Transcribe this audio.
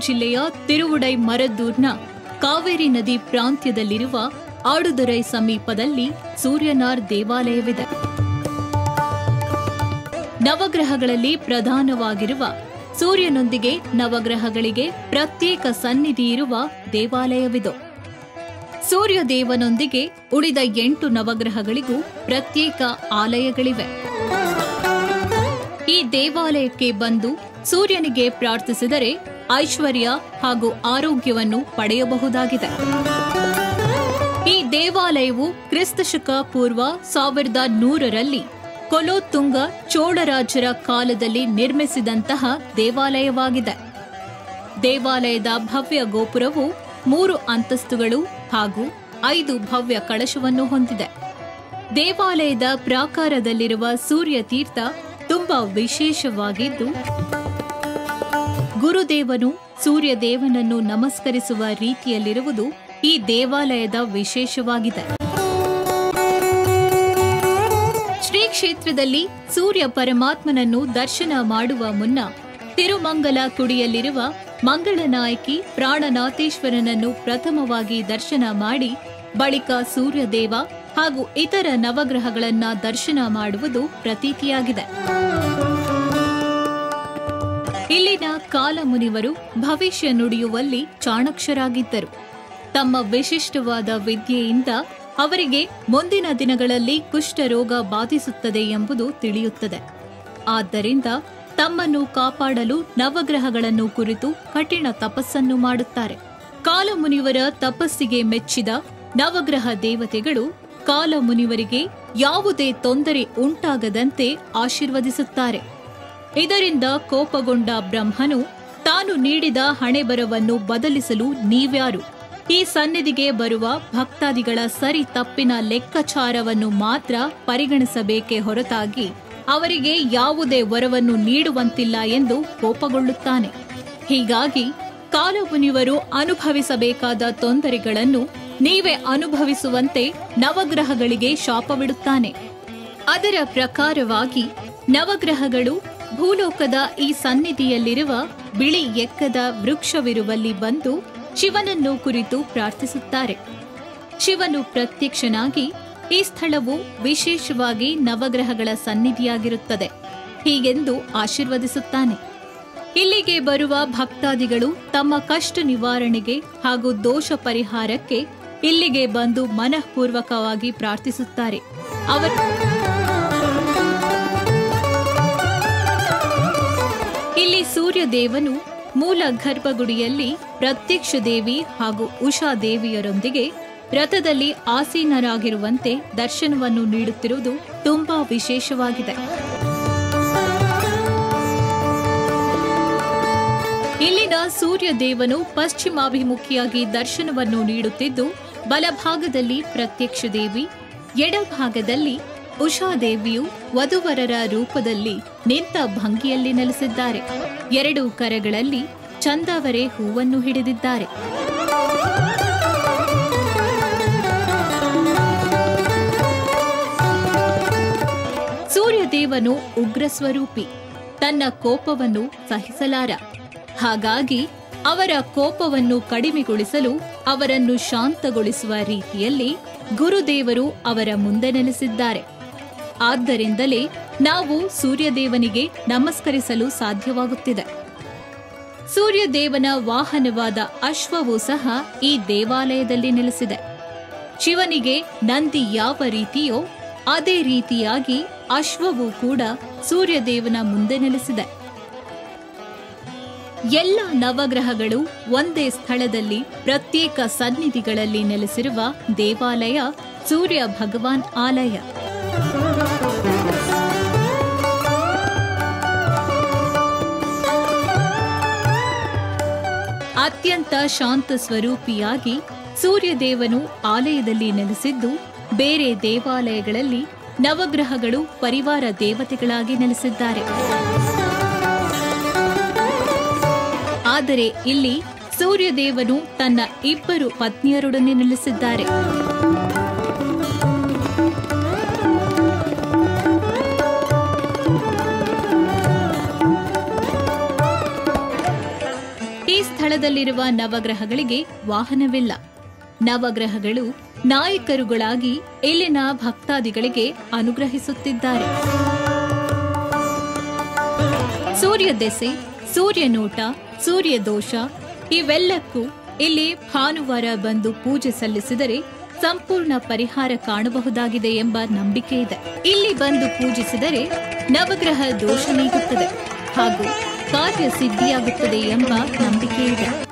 ಜಿಲ್ಲೆಯ ತಿರುವುಡೈ ಮರದ್ದೂರ್ನ ಕಾವೇರಿ ನದಿ ಪ್ರಾಂತ್ಯದಲ್ಲಿರುವ ಆಡುದೊರೈ ಸಮೀಪದಲ್ಲಿ ಸೂರ್ಯನಾರ್ ದೇವಾಲಯವಿದೆ ನವಗ್ರಹಗಳಲ್ಲಿ ಪ್ರಧಾನವಾಗಿರುವ ಸೂರ್ಯನೊಂದಿಗೆ ನವಗ್ರಹಗಳಿಗೆ ಪ್ರತ್ಯೇಕ ಸನ್ನಿಧಿ ಇರುವ ದೇವಾಲಯವಿದು ಸೂರ್ಯದೇವನೊಂದಿಗೆ ಉಳಿದ ಎಂಟು ನವಗ್ರಹಗಳಿಗೂ ಪ್ರತ್ಯೇಕ ಆಲಯಗಳಿವೆ ಈ ದೇವಾಲಯಕ್ಕೆ ಬಂದು ಸೂರ್ಯನಿಗೆ ಪ್ರಾರ್ಥಿಸಿದರೆ ಐಶ್ವರ್ಯ ಹಾಗೂ ಆರೋಗ್ಯವನ್ನು ಪಡೆಯಬಹುದಾಗಿದೆ ಈ ದೇವಾಲಯವು ಕ್ರಿಸ್ತಶಕ ಪೂರ್ವ ಸಾವಿರದ ನೂರರಲ್ಲಿ ಕೊಲೋತ್ತುಂಗ ಚೋಳರಾಜರ ಕಾಲದಲ್ಲಿ ನಿರ್ಮಿಸಿದಂತಹ ದೇವಾಲಯವಾಗಿದೆ ದೇವಾಲಯದ ಭವ್ಯ ಗೋಪುರವು ಮೂರು ಅಂತಸ್ತುಗಳು ಹಾಗೂ ಐದು ಭವ್ಯ ಕಳಶವನ್ನು ಹೊಂದಿದೆ ದೇವಾಲಯದ ಪ್ರಾಕಾರದಲ್ಲಿರುವ ಸೂರ್ಯ ತೀರ್ಥ ತುಂಬಾ ವಿಶೇಷವಾಗಿದ್ದು ಗುರುದೇವನು ಸೂರ್ಯದೇವನನ್ನು ನಮಸ್ಕರಿಸುವ ರೀತಿಯಲ್ಲಿರುವುದು ಈ ದೇವಾಲಯದ ವಿಶೇಷವಾಗಿದೆ ಶ್ರೀ ಕ್ಷೇತ್ರದಲ್ಲಿ ಸೂರ್ಯ ಪರಮಾತ್ಮನನ್ನು ದರ್ಶನ ಮಾಡುವ ಮುನ್ನ ತಿರುಮಂಗಲ ಕುಡಿಯಲ್ಲಿರುವ ಮಂಗಳನಾಯಕಿ ಪ್ರಾಣನಾಥೇಶ್ವರನನ್ನು ಪ್ರಥಮವಾಗಿ ದರ್ಶನ ಮಾಡಿ ಬಳಿಕ ಸೂರ್ಯದೇವ ಹಾಗೂ ಇತರ ನವಗ್ರಹಗಳನ್ನ ದರ್ಶನ ಮಾಡುವುದು ಪ್ರತೀತಿಯಾಗಿದೆ ಇಲ್ಲಿನ ಕಾಲಮುನಿವರು ಭವಿಷ್ಯ ನುಡಿಯುವಲ್ಲಿ ಚಾಣಕ್ಷರಾಗಿದ್ದರು ತಮ್ಮ ವಿಶಿಷ್ಟವಾದ ವಿದ್ಯೆಯಿಂದ ಅವರಿಗೆ ಮುಂದಿನ ದಿನಗಳಲ್ಲಿ ಕುಷ್ಠರೋಗ ಬಾಧಿಸುತ್ತದೆ ಎಂಬುದು ತಿಳಿಯುತ್ತದೆ ಆದ್ದರಿಂದ ತಮ್ಮನ್ನು ಕಾಪಾಡಲು ನವಗ್ರಹಗಳನ್ನು ಕುರಿತು ಕಠಿಣ ತಪಸ್ಸನ್ನು ಮಾಡುತ್ತಾರೆ ಕಾಲಮುನಿವರ ತಪಸ್ಸಿಗೆ ಮೆಚ್ಚಿದ ನವಗ್ರಹ ದೇವತೆಗಳು ಕಾಲಮುನಿವರಿಗೆ ಯಾವುದೇ ತೊಂದರೆ ಉಂಟಾಗದಂತೆ ಆಶೀರ್ವದಿಸುತ್ತಾರೆ ಇದರಿಂದ ಕೋಪಗೊಂಡ ಬ್ರಹ್ಮನು ತಾನು ನೀಡಿದ ಹಣೆಬರವನ್ನು ಬದಲಿಸಲು ನೀವ್ಯಾರು ಈ ಸನ್ನಿಧಿಗೆ ಬರುವ ಭಕ್ತಾದಿಗಳ ಸರಿ ತಪ್ಪಿನ ಲೆಕ್ಕಾಚಾರವನ್ನು ಮಾತ್ರ ಪರಿಗಣಿಸಬೇಕೇ ಹೊರತಾಗಿ ಅವರಿಗೆ ಯಾವುದೇ ವರವನ್ನು ನೀಡುವಂತಿಲ್ಲ ಎಂದು ಕೋಪಗೊಳ್ಳುತ್ತಾನೆ ಹೀಗಾಗಿ ಕಾಲಮುನಿವರು ಅನುಭವಿಸಬೇಕಾದ ತೊಂದರೆಗಳನ್ನು ನೀವೇ ಅನುಭವಿಸುವಂತೆ ನವಗ್ರಹಗಳಿಗೆ ಶಾಪವಿಡುತ್ತಾನೆ ಅದರ ಪ್ರಕಾರವಾಗಿ ನವಗ್ರಹಗಳು ಭೂಲೋಕದ ಈ ಸನ್ನಿಧಿಯಲ್ಲಿರುವ ಬಿಳಿ ಎಕ್ಕದ ವೃಕ್ಷವಿರುವಲ್ಲಿ ಬಂದು ಶಿವನನ್ನು ಕುರಿತು ಪ್ರಾರ್ಥಿಸುತ್ತಾರೆ ಶಿವನು ಪ್ರತ್ಯಕ್ಷನಾಗಿ ಈ ಸ್ಥಳವು ವಿಶೇಷವಾಗಿ ನವಗ್ರಹಗಳ ಸನ್ನಿಧಿಯಾಗಿರುತ್ತದೆ ಹೀಗೆಂದು ಆಶೀರ್ವದಿಸುತ್ತಾನೆ ಇಲ್ಲಿಗೆ ಬರುವ ಭಕ್ತಾದಿಗಳು ತಮ್ಮ ಕಷ್ಟ ನಿವಾರಣೆಗೆ ಹಾಗೂ ದೋಷ ಪರಿಹಾರಕ್ಕೆ ಇಲ್ಲಿಗೆ ಬಂದು ಮನಃಪೂರ್ವಕವಾಗಿ ಪ್ರಾರ್ಥಿಸುತ್ತಾರೆ ಅವರು ಇಲ್ಲಿ ಸೂರ್ಯದೇವನು ಮೂಲ ಗರ್ಭಗುಡಿಯಲ್ಲಿ ಪ್ರತ್ಯಕ್ಷ ದೇವಿ ಹಾಗೂ ಉಷಾ ದೇವಿಯರೊಂದಿಗೆ ರಥದಲ್ಲಿ ಆಸೀನರಾಗಿರುವಂತೆ ದರ್ಶನವನ್ನು ನೀಡುತ್ತಿರುವುದು ತುಂಬಾ ವಿಶೇಷವಾಗಿದೆ ಇಲ್ಲಿನ ಸೂರ್ಯದೇವನು ಪಶ್ಚಿಮಾಭಿಮುಖಿಯಾಗಿ ದರ್ಶನವನ್ನು ನೀಡುತ್ತಿದ್ದು ಬಲಭಾಗದಲ್ಲಿ ಪ್ರತ್ಯಕ್ಷ ದೇವಿ ಎಡಭಾಗದಲ್ಲಿ ಉಷಾದೇವಿಯು ವಧುವರರ ರೂಪದಲ್ಲಿ ನಿಂತ ಭಂಗಿಯಲ್ಲಿ ನೆಲೆಸಿದ್ದಾರೆ ಎರಡು ಕರಗಳಲ್ಲಿ ಚಂದಾವರೆ ಹೂವನ್ನು ಹಿಡಿದಿದ್ದಾರೆ ಸೂರ್ಯದೇವನು ಉಗ್ರ ಸ್ವರೂಪಿ ತನ್ನ ಕೋಪವನ್ನು ಸಹಿಸಲಾರ ಹಾಗಾಗಿ ಅವರ ಕೋಪವನ್ನು ಕಡಿಮೆಗೊಳಿಸಲು ಅವರನ್ನು ಶಾಂತಗೊಳಿಸುವ ರೀತಿಯಲ್ಲಿ ಗುರುದೇವರು ಅವರ ಮುಂದೆ ನೆಲೆಸಿದ್ದಾರೆ ಆದ್ದರಿಂದಲೇ ನಾವು ಸೂರ್ಯದೇವನಿಗೆ ನಮಸ್ಕರಿಸಲು ಸಾಧ್ಯವಾಗುತ್ತಿದೆ ಸೂರ್ಯದೇವನ ವಾಹನವಾದ ಅಶ್ವವು ಸಹ ಈ ದೇವಾಲಯದಲ್ಲಿ ನೆಲೆಸಿದೆ ಶಿವನಿಗೆ ನಂದಿ ಯಾವ ರೀತಿಯೋ ಅದೇ ರೀತಿಯಾಗಿ ಅಶ್ವವು ಕೂಡ ಸೂರ್ಯದೇವನ ಮುಂದೆ ನೆಲೆಸಿದೆ ಎಲ್ಲ ನವಗ್ರಹಗಳು ಒಂದೇ ಸ್ಥಳದಲ್ಲಿ ಪ್ರತ್ಯೇಕ ಸನ್ನಿಧಿಗಳಲ್ಲಿ ನೆಲೆಸಿರುವ ದೇವಾಲಯ ಸೂರ್ಯ ಭಗವಾನ್ ಆಲಯ ಅತ್ಯಂತ ಶಾಂತ ಸ್ವರೂಪಿಯಾಗಿ ಸೂರ್ಯದೇವನು ಆಲಯದಲ್ಲಿ ನೆಲೆಸಿದ್ದು ಬೇರೆ ದೇವಾಲಯಗಳಲ್ಲಿ ನವಗ್ರಹಗಳು ಪರಿವಾರ ದೇವತೆಗಳಾಗಿ ನೆಲೆಸಿದ್ದಾರೆ ಆದರೆ ಇಲ್ಲಿ ಸೂರ್ಯದೇವನು ತನ್ನ ಇಬ್ಬರು ಪತ್ನಿಯರೊಡನೆ ನೆಲೆಸಿದ್ದಾರೆ ಈ ಸ್ಥಳದ ಶ್ರೀಮಠದಲ್ಲಿರುವ ನವಗ್ರಹಗಳಿಗೆ ವಾಹನವಿಲ್ಲ ನವಗ್ರಹಗಳು ನಾಯಕರುಗಳಾಗಿ ಇಲ್ಲಿನ ಭಕ್ತಾದಿಗಳಿಗೆ ಅನುಗ್ರಹಿಸುತ್ತಿದ್ದಾರೆ ಸೂರ್ಯ ದೆಸೆ ಸೂರ್ಯ ನೋಟ ಸೂರ್ಯ ದೋಷ ಇವೆಲ್ಲಕ್ಕೂ ಇಲ್ಲಿ ಭಾನುವಾರ ಬಂದು ಪೂಜೆ ಸಲ್ಲಿಸಿದರೆ ಸಂಪೂರ್ಣ ಪರಿಹಾರ ಕಾಣಬಹುದಾಗಿದೆ ಎಂಬ ನಂಬಿಕೆ ಇದೆ ಇಲ್ಲಿ ಬಂದು ಪೂಜಿಸಿದರೆ ನವಗ್ರಹ ದೋಷ ನೀಗುತ್ತದೆ ಹಾಗೂ ಕಾರ್ಯ ಸಿದ್ಧಿಯಾಗುತ್ತದೆ ಎಂಬ ನಂಬಿಕೆ ಇದೆ